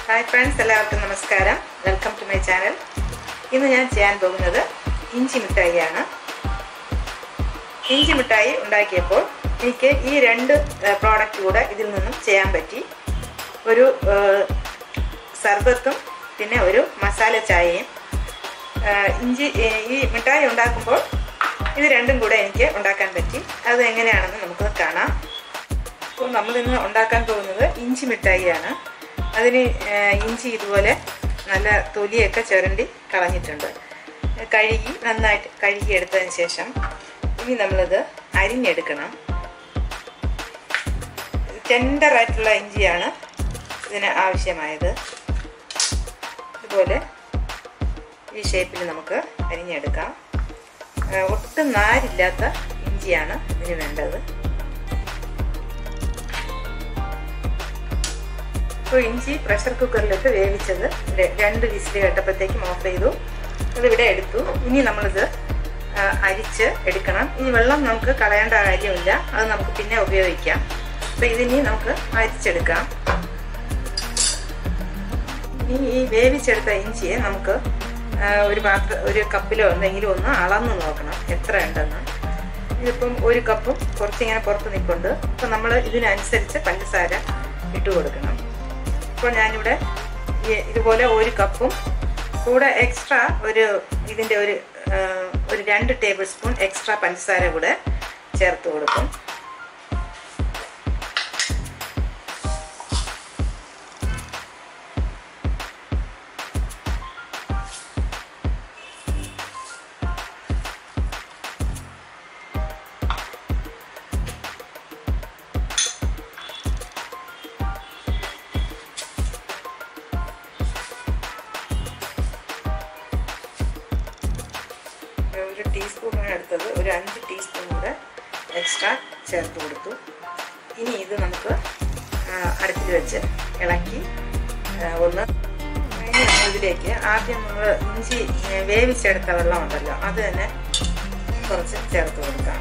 hi friends എല്ലാവർക്കും നമസ്കാരം welcome to my channel ഇന്ന് ഞാൻ ചെയ്യാൻ പോകുന്നത് ഇഞ്ചി മിഠായിയാണ് ഇഞ്ചി മിഠായി ഉണ്ടാക്കിയപ്പോൾ എനിക്ക് ഈ രണ്ട് പ്രോഡക്റ്റ് കൂടെ ഇതിൽ നിന്നും ചെയ്യാൻ പറ്റി ഒരു സർബത്തും പിന്നെ ഒരു മസാല ചായയും ഇഞ്ചി ഈ മിഠായി ഉണ്ടാക്കുമ്പോൾ ഇത് രണ്ടും കൂടെ എനിക്ക് ഉണ്ടാക്കാൻ പറ്റി അത് എങ്ങനെയാണെന്ന് നമുക്ക് കാണാം അപ്പോൾ നമ്മളിന്ന് ഉണ്ടാക്കാൻ പോകുന്നത് ഇഞ്ചി മിഠായിയാണ് അതിന് ഇഞ്ചി ഇതുപോലെ നല്ല തൊലിയൊക്കെ ചുരണ്ടി കളഞ്ഞിട്ടുണ്ട് കഴുകി നന്നായിട്ട് കഴുകി എടുത്തതിന് ശേഷം ഇനി നമ്മളിത് അരിഞ്ഞെടുക്കണം ടെൻഡറായിട്ടുള്ള ഇഞ്ചിയാണ് ഇതിന് ആവശ്യമായത് ഇതുപോലെ ഈ ഷേപ്പിൽ നമുക്ക് അരിഞ്ഞെടുക്കാം ഒട്ടും നാരില്ലാത്ത ഇഞ്ചിയാണ് ഇതിന് വേണ്ടത് അപ്പോൾ ഇഞ്ചി പ്രഷർ കുക്കറിലിട്ട് വേവിച്ചത് രണ്ട് വിസിൽ കേട്ടപ്പോഴത്തേക്കും ഓഫ് ചെയ്തു അതിവിടെ എടുത്തു ഇനി നമ്മളിത് അരിച്ച് എടുക്കണം ഈ വെള്ളം നമുക്ക് കളയേണ്ട കാര്യമില്ല അത് നമുക്ക് പിന്നെ ഉപയോഗിക്കാം അപ്പോൾ ഇതിനി നമുക്ക് അരിച്ചെടുക്കാം ഇനി ഈ വേവിച്ചെടുത്ത ഇഞ്ചിയെ നമുക്ക് ഒരു പാത്ര ഒരു കപ്പിലോ എന്തെങ്കിലും ഒന്ന് അളന്ന് നോക്കണം എത്ര ഉണ്ടെന്ന് ഇതിപ്പം ഒരു കപ്പും കുറച്ചിങ്ങനെ പുറത്ത് നിൽപ്പുണ്ട് അപ്പം നമ്മൾ ഇതിനനുസരിച്ച് പഞ്ചസാര ഇട്ട് കൊടുക്കണം ഇപ്പോൾ ഞാനിവിടെ ഇതുപോലെ ഒരു കപ്പും കൂടെ എക്സ്ട്രാ ഒരു ഇതിൻ്റെ ഒരു ഒരു രണ്ട് ടേബിൾ സ്പൂൺ എക്സ്ട്രാ പഞ്ചസാര കൂടെ ചേർത്ത് കൊടുക്കും ഒരു ടീസ്പൂണാണ് എടുത്തത് ഒരു അഞ്ച് ടീസ്പൂൺ കൂടെ എക്സ്ട്രാ ചേർത്ത് കൊടുത്തു ഇനി ഇത് നമുക്ക് അടുപ്പിൽ വെച്ച് ഇളക്കി ഒന്ന് ഇതിലേക്ക് ആദ്യം നമ്മൾ ഇഞ്ചി വേവിച്ചെടുത്ത വെള്ളം ഉണ്ടല്ലോ അത് തന്നെ കുറച്ച് ചേർത്ത് കൊടുക്കാം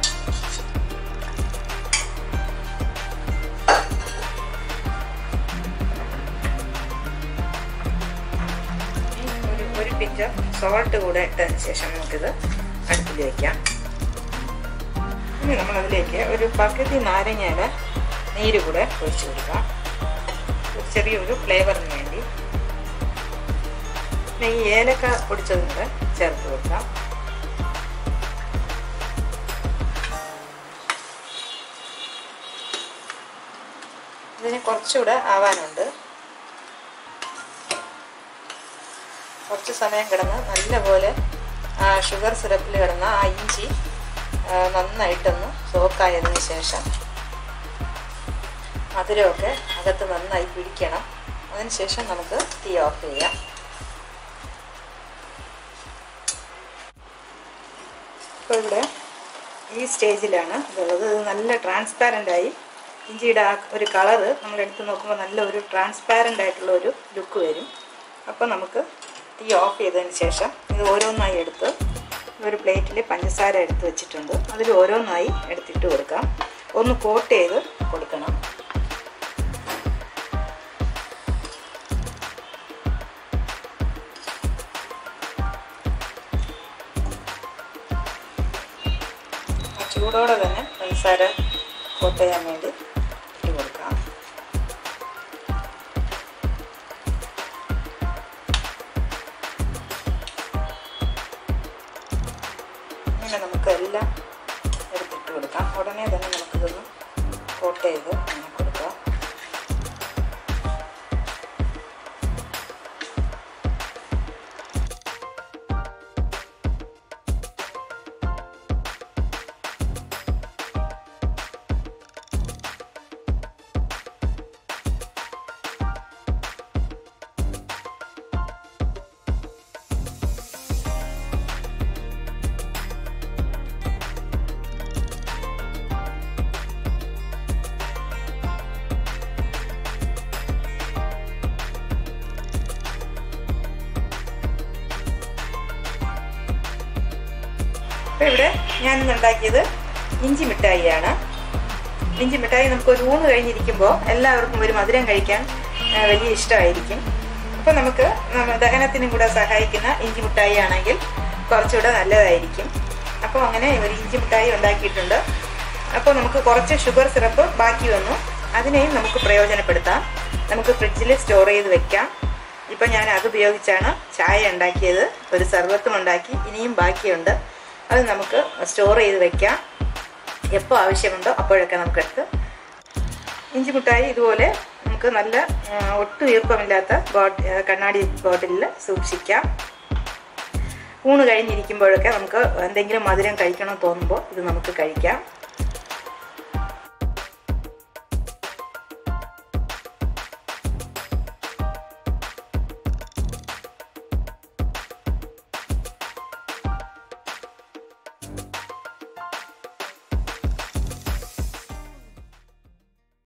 ഒരു പിഞ്ച് സോൾട്ട് കൂടെ ഇട്ടതിന് ശേഷം നമുക്കിത് അടുപ്പിൽ വയ്ക്കാം ഇനി നമ്മൾ അതിലേക്ക് ഒരു പകുതി നാരങ്ങയുടെ നീര് കൂടെ ഒഴിച്ചു കൊടുക്കാം ഒരു ചെറിയൊരു ഫ്ലേവറിന് വേണ്ടി പിന്നെ ഈ ഏലക്ക പൊടിച്ചതും കൂടെ ചേർത്ത് കൊടുക്കാം ഇതിന് കുറച്ചുകൂടെ ആവാനുണ്ട് കുറച്ച് സമയം കിടന്ന് നല്ലപോലെ ആ ഷുഗർ സിറപ്പിൽ കിടന്ന ആ ഇഞ്ചി നന്നായിട്ടൊന്ന് സോക്കായതിന് ശേഷം മധുരമൊക്കെ അകത്ത് നന്നായി പിടിക്കണം അതിനുശേഷം നമുക്ക് തീ ഓഫ് ചെയ്യാം ഇപ്പോൾ ഇവിടെ ഈ സ്റ്റേജിലാണ് ഇതുള്ളത് ഇത് നല്ല ട്രാൻസ്പാരൻ്റ് ആയി ഇഞ്ചിയുടെ ആ ഒരു കളറ് നമ്മൾ എടുത്ത് നോക്കുമ്പോൾ നല്ല ഒരു ട്രാൻസ്പാരൻ്റ് ആയിട്ടുള്ള ഒരു ലുക്ക് വരും അപ്പോൾ നമുക്ക് തീ ഓഫ് ചെയ്തതിന് ശേഷം ഇത് ഓരോന്നായി എടുത്ത് ഒരു പ്ലേറ്റിൽ പഞ്ചസാര എടുത്ത് വെച്ചിട്ടുണ്ട് അതിൽ ഓരോന്നായി എടുത്തിട്ട് കൊടുക്കാം ഒന്ന് കോട്ട് ചെയ്ത് കൊടുക്കണം ചൂടോടെ തന്നെ പഞ്ചസാര കോട്ട് ചെയ്യാൻ വേണ്ടി ഇട്ട് കൊടുക്കാം ഇങ്ങനെ നമുക്ക് എല്ലാം എടുത്തിട്ട് കൊടുക്കാം ഉടനെ തന്നെ നമുക്കിതൊന്ന് കോട്ട് ചെയ്ത് അങ്ങനെ കൊടുക്കാം അപ്പോൾ ഇവിടെ ഞാനിന്ന് ഉണ്ടാക്കിയത് ഇഞ്ചി മിഠായിയാണ് ഇഞ്ചി മിഠായി നമുക്ക് ഒരു ഊണ് കഴിഞ്ഞിരിക്കുമ്പോൾ എല്ലാവർക്കും ഒരു മധുരം കഴിക്കാൻ ആ, വലിയ ഇഷ്ടമായിരിക്കും അപ്പോൾ നമുക്ക് നമ്മ- ദഹനത്തിനും കൂടെ സഹായിക്കുന്ന ഇഞ്ചി മിഠായി ആണെങ്കിൽ കുറച്ചുകൂടെ നല്ലതായിരിക്കും അപ്പോൾ അങ്ങനെ ഒരു ഇഞ്ചി മിഠായി ഉണ്ടാക്കിയിട്ടുണ്ട് അപ്പോൾ നമുക്ക് കുറച്ച് ഷുഗർ സിറപ്പ് ബാക്കി വന്നു അതിനെയും നമുക്ക് പ്രയോജനപ്പെടുത്താം നമുക്ക് ഫ്രിഡ്ജിൽ സ്റ്റോർ ചെയ്ത് വെക്കാം ഇപ്പം ഞാൻ അത് ഉപയോഗിച്ചാണ് ചായ ഉണ്ടാക്കിയത് ഒരു സർബത്തും ഉണ്ടാക്കി ഇനിയും ബാക്കിയുണ്ട് അത് നമുക്ക് സ്റ്റോർ ചെയ്ത് വെക്കാം എപ്പോൾ ആവശ്യമുണ്ടോ അപ്പോഴൊക്കെ നമുക്കെടുത്ത് ഇഞ്ചി മിഠായി ഇതുപോലെ നമുക്ക് നല്ല ആ, ഒട്ടും ഈർപ്പമില്ലാത്ത ബോട്ട് ആ, കണ്ണാടി ബോട്ടിലിൽ സൂക്ഷിക്കാം ഊണ് കഴിഞ്ഞിരിക്കുമ്പോഴൊക്കെ നമുക്ക് എന്തെങ്കിലും മധുരം കഴിക്കണം തോന്നുമ്പോൾ ഇത് നമുക്ക് കഴിക്കാം